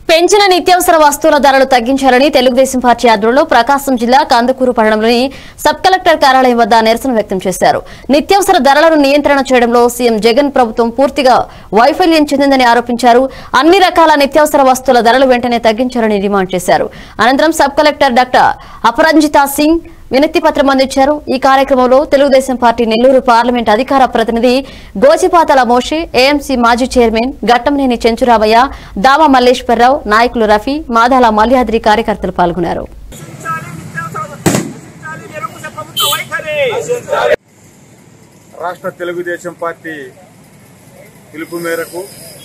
పెంచిన నిత్యావసర వస్తువుల ధరలు తగ్గించాలని తెలుగుదేశం పార్టీ ఆధ్వర్యంలో ప్రకాశం జిల్లా కందుకూరు పట్టణంలోని సబ్ కలెక్టర్ కార్యాలయం వద్ద నిరసన వ్యక్తం చేశారు నిత్యావసర ధరలను నియంత్రణ చేయడంలో సీఎం జగన్ ప్రభుత్వం పూర్తిగా వైఫల్యం చెందిందని ఆరోపించారు అన్ని రకాల నిత్యావసర వస్తువుల ధరలు వెంటనే తగ్గించాలని డిమాండ్ చేశారు అనంతరం sub collector doctor Aparanjita Singh వినతి పత్రం అందించారు ఈ కార్యక్రమంలో తెలుగుదేశం పార్టీ నెల్లూరు పార్లమెంట్ అధికార ప్రతినిధి గోచిపాతల మోషే ఏఎంసీ మాజీ చైర్మన్ గట్టంనేని చెంచురామయ్య దామ మల్లేశ్వరరావు నాయకులు రఫీ మాదాల మల్యాద్రి కార్యకర్తలు పాల్గొన్నారు రక్షించాలి నిత్యావసర రక్షించాలి నిరంకుశ ప్రభుత్వ వైఖరి రాష్ట్ర తెలుగుదేశం పార్టీ పిలుపు మేరకు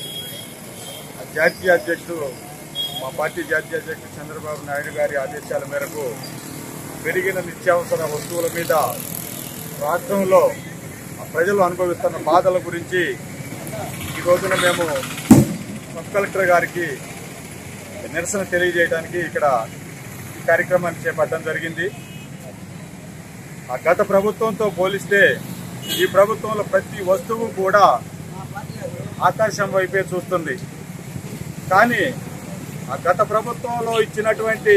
జాతీయ అధ్యక్షుడు మా పార్టీ జాతీయ అధ్యక్షుడు చంద్రబాబు నాయుడు గారి ఆదేశాల మేరకు పెరిగిన నిత్యావసర వస్తువుల మీద రాష్ట్రంలో ప్రజలు అనుభవిస్తున్న బాధల గురించి ఈ రోజున మేము సబ్ కలెక్టర్ గారికి నిరసన తెలియజేయడానికి ఇక్కడ ఈ కార్యక్రమాన్ని చేపట్టడం జరిగింది ఆ గత ప్రభుత్వంతో పోలిస్తే ఈ ప్రభుత్వంలో ప్రతి వస్తువు కూడా ఆకాశం వైపే చూస్తుంది కానీ ఆ గత ప్రభుత్వంలో ఇచ్చినటువంటి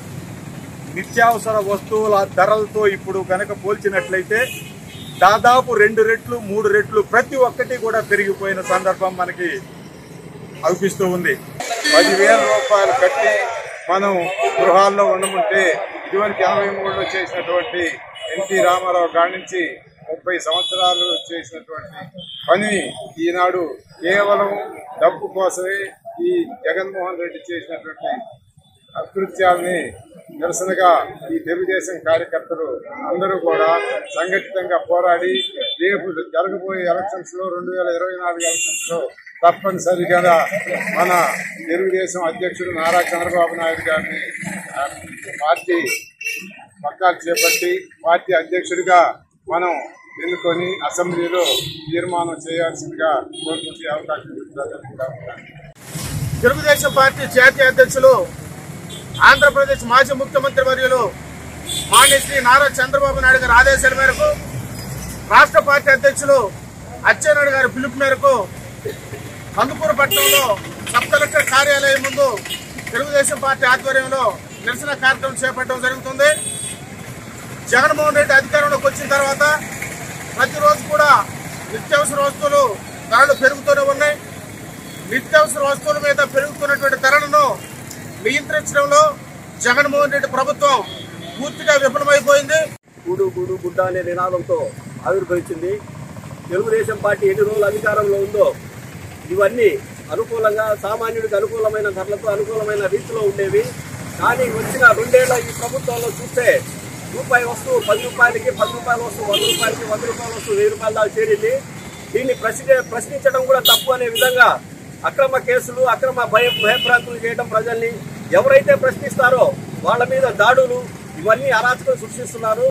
నిత్యావసర వస్తువుల ధరలతో ఇప్పుడు కనుక పోల్చినట్లయితే దాదాపు రెండు రెట్లు మూడు రెట్లు ప్రతి ఒక్కటి కూడా పెరిగిపోయిన సందర్భం మనకి అనిపిస్తూ ఉంది పదివేల రూపాయలు కట్టి మనం గృహాల్లో ఉండమంటే ఇటువంటి ఎనభై మూడులో చేసినటువంటి ఎన్టీ రామారావు కాడి నుంచి ముప్పై సంవత్సరాలు చేసినటువంటి పని ఈనాడు కేవలం డబ్బు కోసమే ఈ జగన్మోహన్ రెడ్డి చేసినటువంటి అకృత్యాలని నిరసనగా ఈ తెలుగుదేశం కార్యకర్తలు అందరూ కూడా సంఘటితంగా పోరాడి రేపు జరగబోయే ఎలక్షన్స్ లో రెండు వేల ఇరవై నాలుగు ఎలక్షన్స్ లో తప్పనిసరిగా మన తెలుగుదేశం అధ్యక్షుడు నారా చంద్రబాబు నాయుడు గారిని ఆ, పార్టీ పక్కాలు చేపట్టి పార్టీ అధ్యక్షుడిగా మనం ఎన్నుకొని అసెంబ్లీలో తీర్మానం చేయాల్సిందిగా కోరుకుంటే అవకాశం ఇస్తున్నారు తెలుగుదేశం పార్టీ జాతీయ అధ్యక్షులు ఆంధ్రప్రదేశ్ మాజీ ముఖ్యమంత్రి వర్యులు మాన్య శ్రీ నారా చంద్రబాబు నాయుడు గారి ఆదేశాల మేరకు రాష్ట్ర పార్టీ అధ్యక్షులు అచ్చెన్నాయుడు గారి పిలుపు మేరకు కందుకూరు పట్టణంలో సబ్ కలెక్టర్ కార్యాలయం ముందు తెలుగుదేశం పార్టీ ఆధ్వర్యంలో నిరసన కార్యక్రమం చేపట్టడం జరుగుతుంది జగన్మోహన్ రెడ్డి అధికారంలోకి వచ్చిన తర్వాత ప్రతిరోజు కూడా నిత్యావసర వస్తువులు ధరలు పెరుగుతూనే ఉన్నాయి నిత్యావసర వస్తువుల మీద పెరుగుతున్నటువంటి ధరలను నియంత్రించడంలో జగన్మోహన్ రెడ్డి ప్రభుత్వం పూర్తిగా విఫలమైపోయింది కూడు కూడు గుడ్డ అనే నినాదంతో ఆవిర్భవించింది తెలుగుదేశం పార్టీ ఎన్ని రోజులు అధికారంలో ఉందో ఇవన్నీ అనుకూలంగా సామాన్యుడికి అనుకూలమైన ధరలతో అనుకూలమైన రీతిలో ఉండేవి కానీ వచ్చిన రెండేళ్ల ఈ ప్రభుత్వంలో చూస్తే రూపాయి వస్తువు పది రూపాయలకి పది రూపాయల వస్తువు వంద రూపాయలకి వంద రూపాయల వస్తువు వెయ్యి రూపాయల దాకా చేరింది దీన్ని ప్రశ్న ప్రశ్నించడం కూడా తప్పు అనే విధంగా అక్రమ కేసులు అక్రమ భయ భయభ్రాంతులు చేయడం ప్రజల్ని ఎవరైతే ప్రశ్నిస్తారో వాళ్ళ మీద దాడులు ఇవన్నీ అరాచకం సృష్టిస్తున్నారు